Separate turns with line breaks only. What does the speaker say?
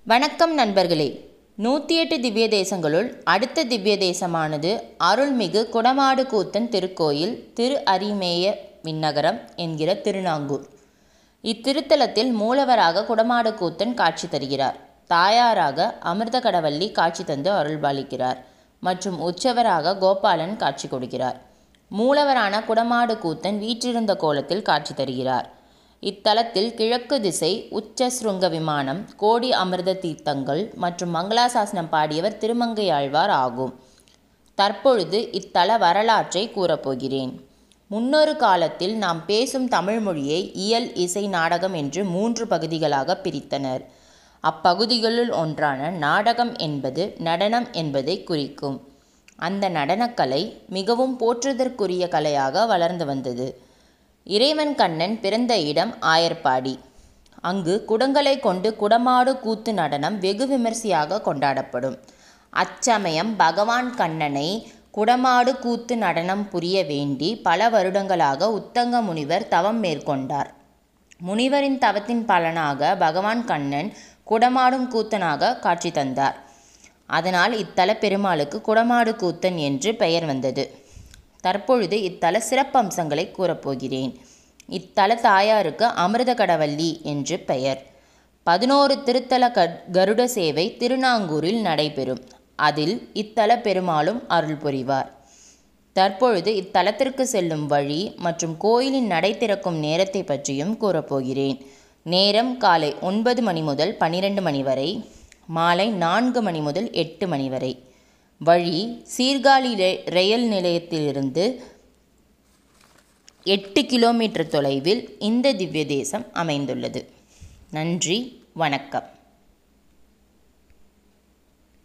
வணக்கம் நண்பர்களே நூற்றி எட்டு திவ்ய தேசங்களுள் அடுத்த திவ்ய தேசமானது அருள்மிகு குடமாடு கூத்தன் திருக்கோயில் திரு அரிமேய விண்ணகரம் என்கிற திருநாங்கூர் இத்திருத்தலத்தில் மூலவராக குடமாடு கூத்தன் காட்சி தருகிறார் தாயாராக அமிர்த கடவள்ளி காட்சி தந்து அருள்பாலிக்கிறார் மற்றும் உற்சவராக கோபாலன் காட்சி கொடுக்கிறார் மூலவரான குடமாடு கூத்தன் வீற்றிருந்த கோலத்தில் காட்சி தருகிறார் இத்தலத்தில் கிழக்கு திசை உச்ச சுருங்க விமானம் கோடி அமிர்த தீர்த்தங்கள் மற்றும் மங்களாசாசனம் பாடியவர் திருமங்கையாழ்வார் ஆகும் தற்பொழுது இத்தல வரலாற்றை கூறப்போகிறேன் முன்னொரு காலத்தில் நாம் பேசும் தமிழ் மொழியை இயல் இசை நாடகம் என்று மூன்று பகுதிகளாக பிரித்தனர் அப்பகுதிகளுள் ஒன்றான நாடகம் என்பது நடனம் என்பதை குறிக்கும் அந்த நடனக்கலை மிகவும் போற்றுதற்குரிய கலையாக வளர்ந்து வந்தது இறைவன் கண்ணன் பிறந்த இடம் ஆயர்பாடி அங்கு குடங்களை கொண்டு குடமாடு கூத்து நடனம் வெகு விமர்சையாக கொண்டாடப்படும் அச்சமயம் பகவான் கண்ணனை குடமாடு கூத்து நடனம் புரிய வேண்டி பல வருடங்களாக உத்தங்க முனிவர் தவம் மேற்கொண்டார் முனிவரின் தவத்தின் பலனாக பகவான் கண்ணன் குடமாடும் கூத்தனாக காட்சி தந்தார் அதனால் இத்தல பெருமாளுக்கு குடமாடு கூத்தன் என்று பெயர் வந்தது தற்பொழுது இத்தல சிறப்பம்சங்களை கூறப்போகிறேன் இத்தல தாயாருக்கு அமிர்த கடவல்லி என்று பெயர் பதினோரு திருத்தல கருட சேவை திருநாங்கூரில் நடைபெறும் அதில் இத்தல பெருமாளும் அருள் புரிவார் தற்பொழுது இத்தலத்திற்கு செல்லும் வழி மற்றும் கோயிலின் நடை திறக்கும் நேரத்தை பற்றியும் கூறப்போகிறேன் நேரம் காலை ஒன்பது மணி முதல் பன்னிரெண்டு மணி வரை மாலை நான்கு மணி முதல் எட்டு மணி வரை வழி சீர்காழி ரயில் நிலையத்திலிருந்து எட்டு கிலோமீட்டர் தொலைவில் இந்த திவ்ய தேசம் அமைந்துள்ளது நன்றி வணக்கம்